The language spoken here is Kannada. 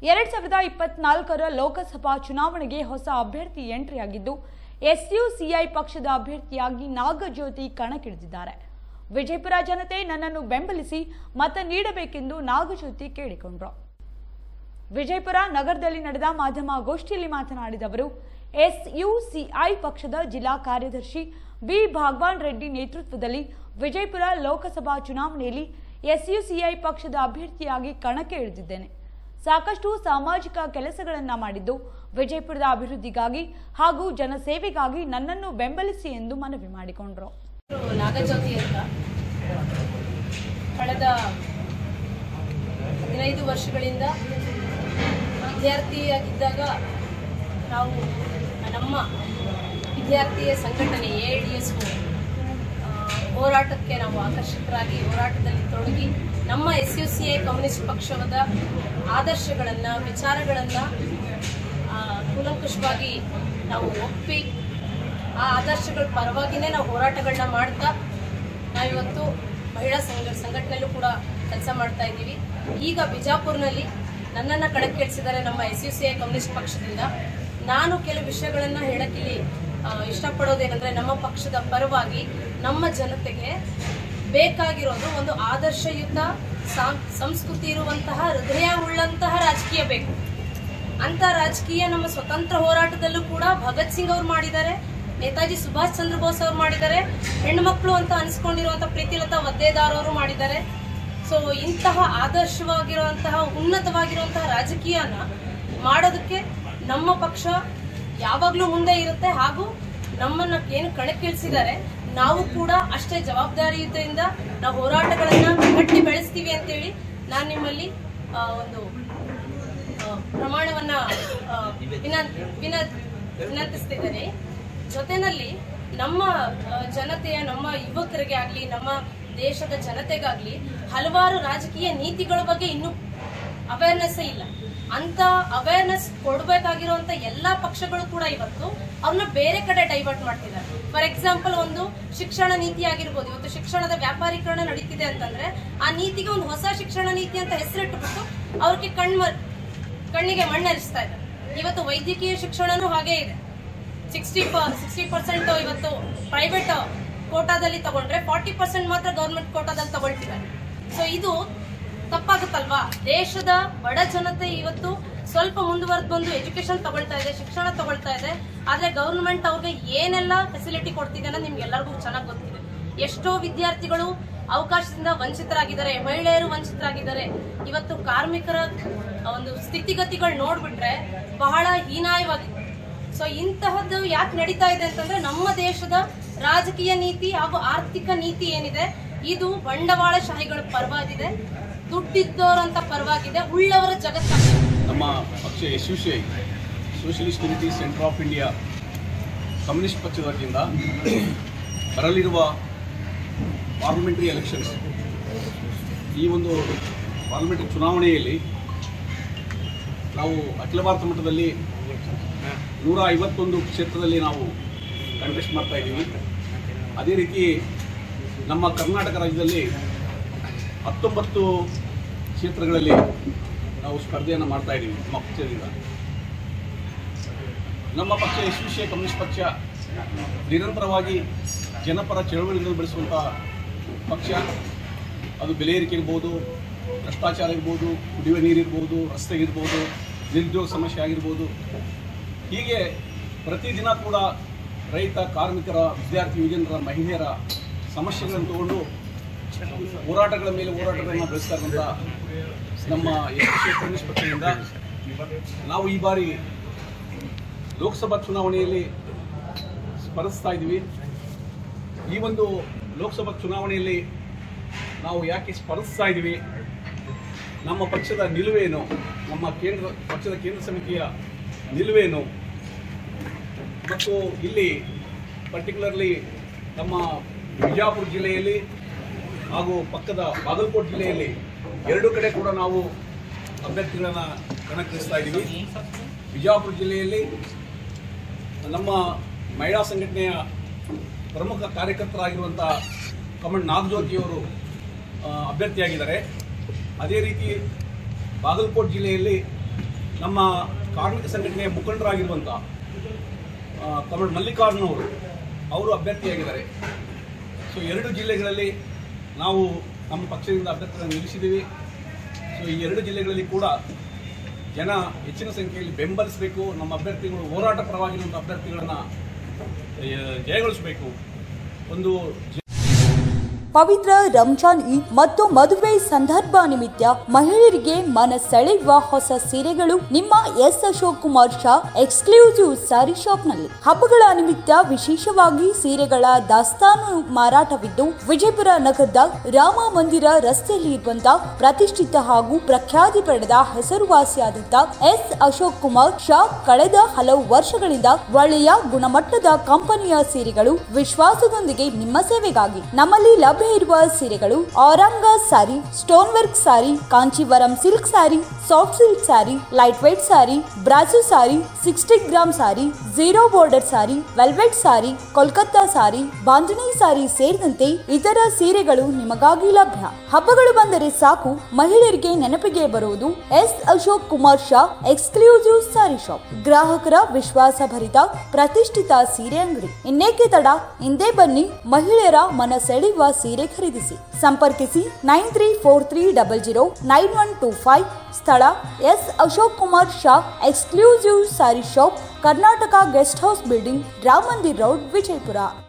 ಎರಡ್ ಸಾವಿರದ ಇಪ್ಪತ್ನಾಲ್ಕರ ಲೋಕಸಭಾ ಚುನಾವಣೆಗೆ ಹೊಸ ಅಭ್ಯರ್ಥಿ ಎಂಟ್ರಿಯಾಗಿದ್ದು ಎಸ್ಯುಸಿಐ ಪಕ್ಷದ ಅಭ್ಯರ್ಥಿಯಾಗಿ ನಾಗಜ್ಯೋತಿ ಕಣಕ್ಕಿಳಿದಿದ್ದಾರೆ ವಿಜಯಪುರ ಜನತೆ ನನ್ನನ್ನು ಬೆಂಬಲಿಸಿ ಮತ ನೀಡಬೇಕೆಂದು ನಾಗಜ್ಯೋತಿ ಕೇಳಿಕೊಂಡ್ರು ವಿಜಯಪುರ ನಗರದಲ್ಲಿ ನಡೆದ ಮಾಧ್ಯಮಗೋಷ್ಠಿಯಲ್ಲಿ ಮಾತನಾಡಿದ ಅವರು ಎಸ್ಯುಸಿಐ ಪಕ್ಷದ ಜಿಲ್ಲಾ ಕಾರ್ಯದರ್ಶಿ ಬಿ ಭಾಗವಾನ್ ರೆಡ್ಡಿ ನೇತೃತ್ವದಲ್ಲಿ ವಿಜಯಪುರ ಲೋಕಸಭಾ ಚುನಾವಣೆಯಲ್ಲಿ ಎಸ್ಯುಸಿಐ ಪಕ್ಷದ ಅಭ್ಯರ್ಥಿಯಾಗಿ ಕಣಕ್ಕೆ ಇಳಿದಿದ್ದೇನೆ ಸಾಕಷ್ಟು ಸಾಮಾಜಿಕ ಕೆಲಸಗಳನ್ನ ಮಾಡಿದ್ದು ವಿಜಯಪುರದ ಅಭಿವೃದ್ಧಿಗಾಗಿ ಹಾಗೂ ಜನಸೇವೆಗಾಗಿ ನನ್ನನ್ನು ಬೆಂಬಲಿಸಿ ಎಂದು ಮನವಿ ಮಾಡಿಕೊಂಡರು ಹೆಸರು ನಾಗಜ್ಯೋತಿ ಅಂತ ಕಳೆದ ಹದಿನೈದು ವರ್ಷಗಳಿಂದ ವಿದ್ಯಾರ್ಥಿಯಾಗಿದ್ದಾಗ ನಾವು ನಮ್ಮ ವಿದ್ಯಾರ್ಥಿಯ ಸಂಘಟನೆ ಎ ಡಿ ಎಸ್ ಹೋರಾಟಕ್ಕೆ ನಾವು ಆಕರ್ಷಿತರಾಗಿ ಹೋರಾಟದಲ್ಲಿ ತೊಡಗಿ ನಮ್ಮ S U C I communist ಪಕ್ಷದ ಆದರ್ಶಗಳನ್ನು ವಿಚಾರಗಳನ್ನು ಕೂಲಂಕುಷವಾಗಿ ನಾವು ಒಪ್ಪಿ ಆ ಆದರ್ಶಗಳ ಪರವಾಗಿನೇ ನಾವು ಹೋರಾಟಗಳನ್ನ ಮಾಡ್ತಾ ನಾವಿವತ್ತು ಮಹಿಳಾ ಸಂಘ ಸಂಘಟನೆಯಲ್ಲೂ ಕೂಡ ಕೆಲಸ ಮಾಡ್ತಾ ಇದ್ದೀವಿ ಈಗ ಬಿಜಾಪುರ್ನಲ್ಲಿ ನನ್ನನ್ನು ಕಣಕ್ಕಿಳಿಸಿದ್ದಾರೆ ನಮ್ಮ S U C I communist ಪಕ್ಷದಿಂದ ನಾನು ಕೆಲವು ವಿಷಯಗಳನ್ನು ಹೇಳಕ್ಕಿಲ್ಲಿ ಆ, ಇಷ್ಟಪಡೋದೇನೆಂದರೆ ನಮ್ಮ ಪಕ್ಷದ ಪರವಾಗಿ ನಮ್ಮ ಜನತೆಗೆ ಬೇಕಾಗಿರೋದು ಒಂದು ಆದರ್ಶಯುತ ಸಾಂ- ಸಂಸ್ಕೃತಿ ಇರುವಂತಹ ಹೃದಯ ಉಳ್ಳಂತಹ ರಾಜಕೀಯ ಬೇಕು ಅಂತ ರಾಜಕೀಯ ನಮ್ಮ ಸ್ವತಂತ್ರ ಹೋರಾಟದಲ್ಲೂ ಕೂಡ ಭಗತ್ ಸಿಂಗ್ ಅವ್ರು ಮಾಡಿದ್ದಾರೆ ನೇತಾಜಿ ಸುಭಾಷ್ ಚಂದ್ರ ಬೋಸ್ ಅವ್ರು ಮಾಡಿದ್ದಾರೆ ಹೆಣ್ಮಕ್ಳು ಅಂತ ಅನಿಸ್ಕೊಂಡಿರುವಂತಹ ಪ್ರೀತಿಲತಾ ವದ್ದೇದಾರ್ ಅವರು ಮಾಡಿದ್ದಾರೆ ಸೊ ಇಂತಹ ಆದರ್ಶವಾಗಿರುವಂತಹ ಉನ್ನತವಾಗಿರುವಂತಹ ರಾಜಕೀಯನ ಮಾಡೋದಕ್ಕೆ ನಮ್ಮ ಪಕ್ಷ ಯಾವಾಗಲೂ ಮುಂದೆ ಇರುತ್ತೆ ಹಾಗೂ ನಮ್ಮನ್ನ ಏನು ಕಣಕ್ಕಿಳಿಸಿದ್ದಾರೆ ನಾವು ಕೂಡ ಅಷ್ಟೇ ಜವಾಬ್ದಾರಿಯುತದಿಂದ ನಾವು ಹೋರಾಟಗಳನ್ನ ಗಟ್ಟಿ ಬೆಳೆಸ್ತೀವಿ ಅಂತೇಳಿ ನಾನು ನಿಮ್ಮಲ್ಲಿ ಆ, ಒಂದು ಆ, ಪ್ರಮಾಣವನ್ನ ಆ, ವಿನಂತ್- ವಿನಂತ್- ವಿನಂತಿಸ್ತಿದ್ದೇನೆ ಜೊತೆನಲ್ಲಿ ನಮ್ಮ ಆ, ಜನತೆಯ ನಮ್ಮ ಯುವಕರಿಗೆ ಆಗ್ಲಿ ನಮ್ಮ ದೇಶದ ಜನತೆಗಾಗ್ಲಿ ಹಲವಾರು ರಾಜಕೀಯ ನೀತಿಗಳ ಬಗ್ಗೆ ಇನ್ನೂ ಅವೇರ್ನೆಸ್ ಇಲ್ಲ ಅಂತ ಅವೇರ್ನೆಸ್ ಕೊಡಬೇಕಾಗಿರುವಂತ ಎಲ್ಲಾ ಪಕ್ಷಗಳು ಕೂಡ ಇವತ್ತು ಅವ್ರನ್ನ ಬೇರೆ ಕಡೆ ಡೈವರ್ಟ್ ಮಾಡ್ತಿದ್ದಾರೆ ಫಾರ್ ಎಕ್ಸಾಂಪಲ್ ಒಂದು ಶಿಕ್ಷಣ ನೀತಿ ಆಗಿರ್ಬೋದು ಇವತ್ತು ಶಿಕ್ಷಣದ ವ್ಯಾಪಾರೀಕರಣ ನಡೀತಿದೆ ಅಂತಂದ್ರೆ ಆ ನೀತಿಗೆ ಒಂದು ಹೊಸ ಶಿಕ್ಷಣ ನೀತಿ ಅಂತ ಹೆಸರಿಟ್ಟುಬಿಟ್ಟು ಅವ್ರಿಗೆ ಕಣ್ಮ ಕಣ್ಣಿಗೆ ಮಣ್ಣರಿಸ್ತಾ ಇದೆ ಇವತ್ತು ವೈದ್ಯಕೀಯ ಶಿಕ್ಷಣನೂ ಹಾಗೇ ಇದೆ ಸಿಕ್ಸ್ಟಿ ಸಿಕ್ಸ್ಟಿ ಪರ್ಸೆಂಟ್ ಇವತ್ತು ಪ್ರೈವೇಟ್ ಕೋಟಾದಲ್ಲಿ ತಗೊಂಡ್ರೆ ಫಾರ್ಟಿ ಪರ್ಸೆಂಟ್ ಮಾತ್ರ ಗೌರ್ಮೆಂಟ್ ಕೋಟಾದಲ್ಲಿ ತಗೊಳ್ತಿದ್ದಾರೆ ಸೊ ಇದು ತಪ್ಪಾಗುತ್ತಲ್ವಾ ದೇಶದ ಬಡ ಜನತೆ ಇವತ್ತು ಸ್ವಲ್ಪ ಮುಂದುವರೆದು ಬಂದು ಎಜುಕೇಶನ್ ತಗೊಳ್ತಾ ಇದೆ ಶಿಕ್ಷಣ ತಗೊಳ್ತಾ ಇದೆ ಆದ್ರೆ ಗೌರ್ಮೆಂಟ್ ಅವ್ರಿಗೆ ಏನೆಲ್ಲ ಫೆಸಿಲಿಟಿ ಕೊಡ್ತಿದೆ ಅನ್ನೋದು ನಿಮ್ಗೆ ಎಲ್ಲರಿಗೂ ಚೆನ್ನಾಗಿ ಗೊತ್ತಿದೆ ಎಷ್ಟೋ ವಿದ್ಯಾರ್ಥಿಗಳು ಅವಕಾಶದಿಂದ ವಂಚಿತರಾಗಿದ್ದಾರೆ ಮಹಿಳೆಯರು ವಂಚಿತರಾಗಿದ್ದಾರೆ ಇವತ್ತು ಕಾರ್ಮಿಕರ ಒಂದು ಸ್ಥಿತಿಗತಿಗಳು ನೋಡ್ಬಿಟ್ರೆ ಬಹಳ ಹೀನಾಯವಾಗಿದೆ ಸೊ ಇಂತಹದ್ದು ಯಾಕೆ ನಡೀತಾ ಇದೆ ಅಂತಂದ್ರೆ ನಮ್ಮ ದೇಶದ ರಾಜಕೀಯ ನೀತಿ ಹಾಗೂ ಆರ್ಥಿಕ ನೀತಿ ಏನಿದೆ ಇದು ಬಂಡವಾಳಶಾಹಿಗಳ ಪರವಾಗಿದೆ ದುಡ್ಡಿದ್ದವರಂತ ಪರವಾಗಿದೆ ಉಳ್ಳವರ ಜಗತ್ತಾಗಿದೆ ನಮ್ಮ ಪಕ್ಷ S U C I socialist unity centre of India communist ಪಕ್ಷದ ವತಿಯಿಂದ ಬರಲಿರುವ ಪಾರ್ಲಿಮೆಂಟರಿ ಎಲೆಕ್ಷನ್ಸ್ ಈ ಒಂದು ಪಾರ್ಲಿಮೆಂಟರಿ ಚುನಾವಣೆಯಲ್ಲಿ ನಾವು ಅಖಿಲ ಭಾರತ ಮಟ್ಟದಲ್ಲಿ ನೂರ ಐವತ್ತೊಂದು ಕ್ಷೇತ್ರದಲ್ಲಿ ನಾವು ಕಂಟೆಸ್ಟ್ ಮಾಡ್ತಾ ಇದ್ದೀವಿ ಅದೇ ರೀತಿ ನಮ್ಮ ಕರ್ನಾಟಕ ರಾಜ್ಯದಲ್ಲಿ ಹತ್ತೊಂಬತ್ತು ಕ್ಷೇತ್ರಗಳಲ್ಲಿ ನಾವು ಸ್ಪರ್ಧೆಯನ್ನು ಮಾಡ್ತಾ ಇದ್ದೀವಿ ನಮ್ಮ ಪಕ್ಷದಿಂದ ನಮ್ಮ ಪಕ್ಷ S U C I communist ಪಕ್ಷ ನಿರಂತರವಾಗಿ ಜನಪರ ಚಳವಳಿಗಳನ್ನು ಬೆಳೆಸುವಂಥ ಪಕ್ಷ ಅದು ಬೆಲೆ ಏರಿಕೆ ಇರ್ಬೋದು ಭ್ರಷ್ಟಾಚಾರ ಇರ್ಬೋದು ಕುಡಿಯುವ ನೀರಿರ್ಬೋದು ರಸ್ತೆ ಇರ್ಬೋದು ನಿರುದ್ಯೋಗ ಸಮಸ್ಯೆ ಆಗಿರ್ಬೋದು ಹೀಗೆ ಪ್ರತಿದಿನ ಕೂಡ ರೈತ ಕಾರ್ಮಿಕರ ವಿದ್ಯಾರ್ಥಿ ಯುವಜನರ ಮಹಿಳೆಯರ ಸಮಸ್ಯೆಗಳನ್ನು ತಗೊಂಡು ಹೋರಾಟಗಳ ಮೇಲೆ ಹೋರಾಟಗಳನ್ನು ಬೆಳೆಸ್ತಾ ಇರುವಂಥ ನಮ್ಮ ಎಸ್ ಸಿ ಕಮ್ಯುನಿಸ್ಟ್ ಪಕ್ಷದಿಂದ ನಾವು ಈ ಬಾರಿ ಲೋಕಸಭಾ ಚುನಾವಣೆಯಲ್ಲಿ ಸ್ಪರ್ಧಿಸ್ತಾ ಇದ್ದೀವಿ ಈ ಒಂದು ಲೋಕಸಭಾ ಚುನಾವಣೆಯಲ್ಲಿ ನಾವು ಯಾಕೆ ಸ್ಪರ್ಧಿಸ್ತಾ ಇದ್ದೀವಿ ನಮ್ಮ ಪಕ್ಷದ ನಿಲುವೇನು ನಮ್ಮ ಕೇಂದ್ರ ಪಕ್ಷದ ಕೇಂದ್ರ ಸಮಿತಿಯ ನಿಲುವೇನು ಮತ್ತು ಇಲ್ಲಿ ಪರ್ಟಿಕ್ಯುಲರ್ಲಿ ನಮ್ಮ ಬಿಜಾಪುರ ಜಿಲ್ಲೆಯಲ್ಲಿ ಹಾಗೂ ಪಕ್ಕದ ಬಾಗಲಕೋಟೆ ಜಿಲ್ಲೆಯಲ್ಲಿ ಎರಡು ಕಡೆ ಕೂಡ ನಾವು ಅಭ್ಯರ್ಥಿಗಳನ್ನು ಕಣಕ್ಕಿಳಿಸ್ತಾ ಇದ್ದೀವಿ ಬಿಜಾಪುರ ಜಿಲ್ಲೆಯಲ್ಲಿ ನಮ್ಮ ಮಹಿಳಾ ಸಂಘಟನೆಯ ಪ್ರಮುಖ ಕಾರ್ಯಕರ್ತರಾಗಿರುವಂಥ ಕಮಲ್ ನಾಗಜ್ಯೋತಿಯವರು ಆ, ಅಭ್ಯರ್ಥಿಯಾಗಿದ್ದಾರೆ ಅದೇ ರೀತಿ ಬಾಗಲಕೋಟೆ ಜಿಲ್ಲೆಯಲ್ಲಿ ನಮ್ಮ ಕಾರ್ಮಿಕ ಸಂಘಟನೆಯ ಮುಖಂಡರಾಗಿರುವಂಥ ಕಮಲ್ ಮಲ್ಲಿಕಾರ್ಜುನ್ ಅವರು ಅವರು ಅಭ್ಯರ್ಥಿಯಾಗಿದ್ದಾರೆ ಸೊ ಎರಡು ಜಿಲ್ಲೆಗಳಲ್ಲಿ ನಾವು ನಮ್ಮ ಪಕ್ಷದಿಂದ ಅಭ್ಯರ್ಥಿಗಳನ್ನು ನಿಲ್ಲಿಸಿದ್ದೀವಿ ಸೊ ಈ ಎರಡು ಜಿಲ್ಲೆಗಳಲ್ಲಿ ಕೂಡ ಜನ ಹೆಚ್ಚಿನ ಸಂಖ್ಯೆಯಲ್ಲಿ ಬೆಂಬಲಿಸಬೇಕು ನಮ್ಮ ಅಭ್ಯರ್ಥಿಗಳು ಹೋರಾಟ ಪರವಾಗಿರುವಂಥ ಅಭ್ಯರ್ಥಿಗಳನ್ನು ಜಯಗೊಳಿಸಬೇಕು ಒಂದು ಪವಿತ್ರ ರಂಜಾನ್ ಈದ್ ಮತ್ತು ಮದುವೆ ಸಂದರ್ಭ ನಿಮಿತ್ತ ಮಹಿಳೆಯರಿಗೆ ಮನ ಸೆಳೆಯುವ ಹೊಸ ಸೀರೆಗಳು ನಿಮ್ಮ ಎಸ್ ಅಶೋಕ್ ಕುಮಾರ್ ಶಾ ಎಕ್ಸ್ಕ್ಲೂಸಿವ್ ಸಾರಿ ಶಾಪ್ನಲ್ಲಿ ಹಬ್ಬಗಳ ನಿಮಿತ್ತ ವಿಶೇಷವಾಗಿ ಸೀರೆಗಳ ದಾಸ್ತಾನು ಮಾರಾಟವಿದ್ದು ವಿಜಯಪುರ ನಗರದ ರಾಮ ಮಂದಿರ ರಸ್ತೆಯಲ್ಲಿ ಇರುವಂತಹ ಪ್ರತಿಷ್ಠಿತ ಹಾಗೂ ಪ್ರಖ್ಯಾತಿ ಪಡೆದ ಹೆಸರುವಾಸಿಯಾದಂತ ಎಸ್ ಅಶೋಕ್ ಕುಮಾರ್ ಶಾ ಕಳೆದ ಹಲವು ವರ್ಷಗಳಿಂದ ಒಳ್ಳೆಯ ಗುಣಮಟ್ಟದ ಕಂಪನಿಯ ಸೀರೆಗಳು ವಿಶ್ವಾಸದೊಂದಿಗೆ ನಿಮ್ಮ ಸೇವೆಗಾಗಿ ನಮ್ಮಲ್ಲಿ ಲಭ್ಯ ಇರುವ ಸೀರೆಗಳು ಔರಂಗ sari stone work sari Kanchivaram silk sari soft silk sari light weight sari ಬ್ರಾಜು sari sixty gram sari zero border sari velvet sari Kolkata sari bandhani sari ಸೇರಿದಂತೆ ಇತರ ಸೀರೆಗಳು ನಿಮಗಾಗಿ ಲಭ್ಯ ಹಬ್ಬಗಳು ಬಂದರೆ ಸಾಕು ಮಹಿಳೆಯರಿಗೆ ನೆನಪಿಗೆ ಬರುವುದು S Ashok Kumar Shah exclusive sari shop ಗ್ರಾಹಕರ ವಿಶ್ವಾಸ ಭರಿತ ಪ್ರತಿಷ್ಠಿತ ಸೀರೆ ಅಂಗಡಿ ಇನ್ನೇಕೆ ತಡ ಹಿಂದೆ ಬನ್ನಿ ಮಹಿಳೆಯರ ಮನ ಸೆಳೆಯುವ ಸೀರೆ ಖರೀದಿಸಿ ಸಂಪರ್ಕಿಸಿ nine three four three double zero nine one two five ಸ್ಥಳ S Ashok Kumar Shah exclusive sari shop Karnataka guest house building Ram Mandir road Vijayapura